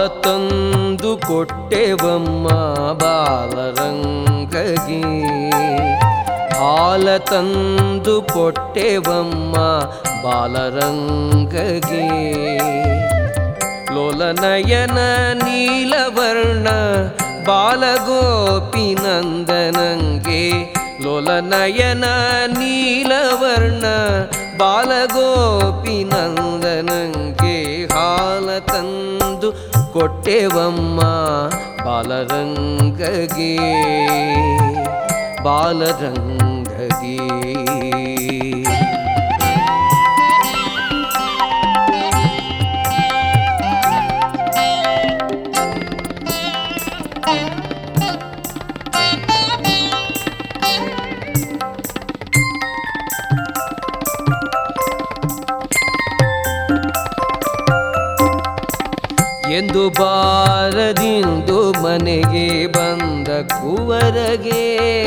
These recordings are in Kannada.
ತಂದು ಕೊಟ್ಟೆವಮ್ಮ ಬಾಲರಂಗಗೆ ಹಾಲ ತಂದು ಕೊಟ್ಟೆವಮ್ಮ ಬಾಲರಂಗಗೆ ಲೋಲನಯನ ನೀಲವರ್ಣ ಬಾಲಗೋಪಿ ನಂದನಂಗೆ ಲೋಲನಯನ ನೀಲವರ್ಣ ಬಾಲಗೋಪಿ ನಂದನಂಗೆ ಹಾಲ ತಂದು ಕೊಟ್ಟೆವಮ್ಮ ಬಾಲರಂಗಗೆ ಬಾಲರಂಗಗೆ ಎಂದು ಬಾರದಿಂದು ಮನೆಗೆ ಬಂದ ಕುವರಗೆ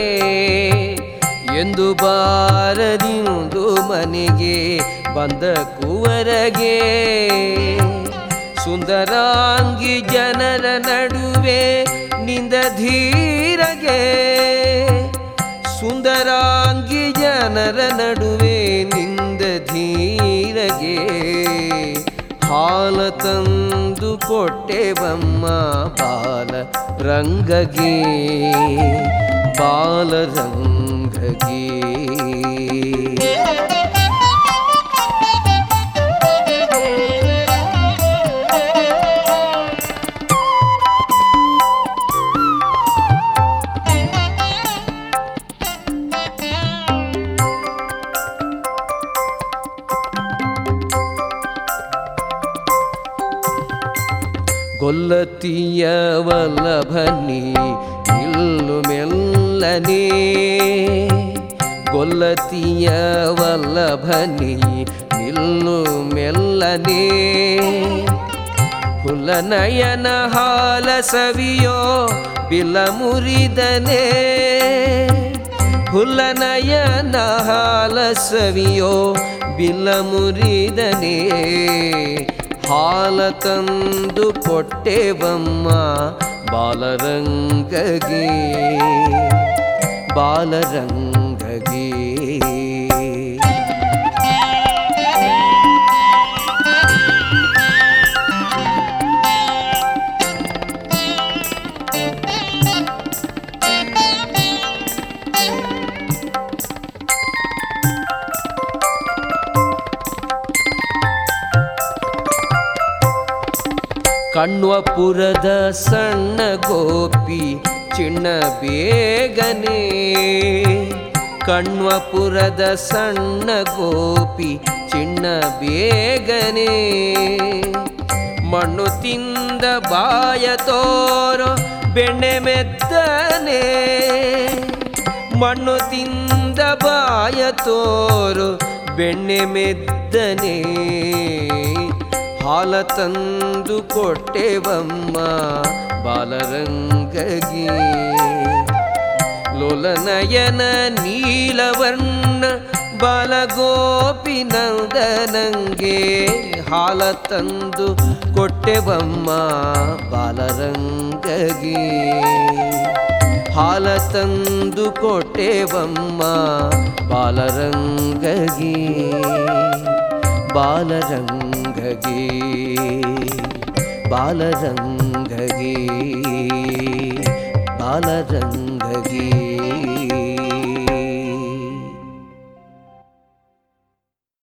ಎಂದು ಬಾರದಿಂದು ಮನೆಗೆ ಬಂದ ಕುವರಗೆ ಸುಂದರಾಂಗಿ ಜನರ ನಡುವೆ ನಿಂದ ಧೀರಗೆ ಸುಂದರಾಂಗಿ ಜನರ ನಡುವೆ ನಿಂದ ಧೀರಗೆ ಹಾಲ ತಂದು ಕೊಟ್ಟೆವಮ್ಮ ಬಾಲ ರಂಗಗೆ ಬಾಲರಂಗಗೆ ಗೊಲ್ಲತಿಯ ವಲ್ಲಭನಿ ನಿಲ್ಲು ಮೆಲ್ಲನೆ ಗೊಲ್ಲತಿಯ ವಲ್ಲಭನಿ ನಿಲ್ಲು ಮೆಲ್ಲನೆ ಹುಲನಯನ ಹಾಲ ಸವಿಯೋ ಬಿಲ ಮುರಿದನೆ ಹುಲನಯನ ಹಾಲ ಸವಿಯೋ ಬಿಲ ಮುರಿದನೆ ಹಾಲ ತಂದು ಕೊಟ್ಟೆವಮ್ಮ ಬಾಲರಂಗಗೆ ಬಾಲರಂಗಗೆ ಕಣ್ವಪುರದ ಸಣ್ಣ ಗೋಪಿ ಚಿಣ್ಣ ಬೇಗನೆ ಕಣ್ವಪುರದ ಸಣ್ಣ ಗೋಪಿ ಚಿಣ್ಣ ಬೇಗನೆ ಮಣ್ಣು ತಿಂದ ಬಾಯ ತೋರೋ ಬೆಣ್ಣೆ ಮೆತ್ತನೆ ಮಣ್ಣು ತಿಂದ ಬಾಯ ತೋರು ಬೆಣ್ಣೆ ಮೆದ್ದನೆ ಹಾಲ ತಂದು ಕೊಟ್ಟೆವಮ್ಮ ಬಾಲರಂಗಗೆ ಲೋಲನಯನ ನೀಲವರ್ಣ ಬಾಲಗೋಪಿ ನಂದನಂಗೆ ಹಾಲ ತಂದು ಕೊಟ್ಟೆವಮ್ಮ ಬಾಲರಂಗಗೆ ಹಾಲ ತಂದು ಕೊಟ್ಟೆವಮ್ಮ ಬಾಲರಂಗಗೆ ಬಾಲರಂಗಗೆ ಬಾಲರಂಗಗೆ ಬಾಲರಂಗ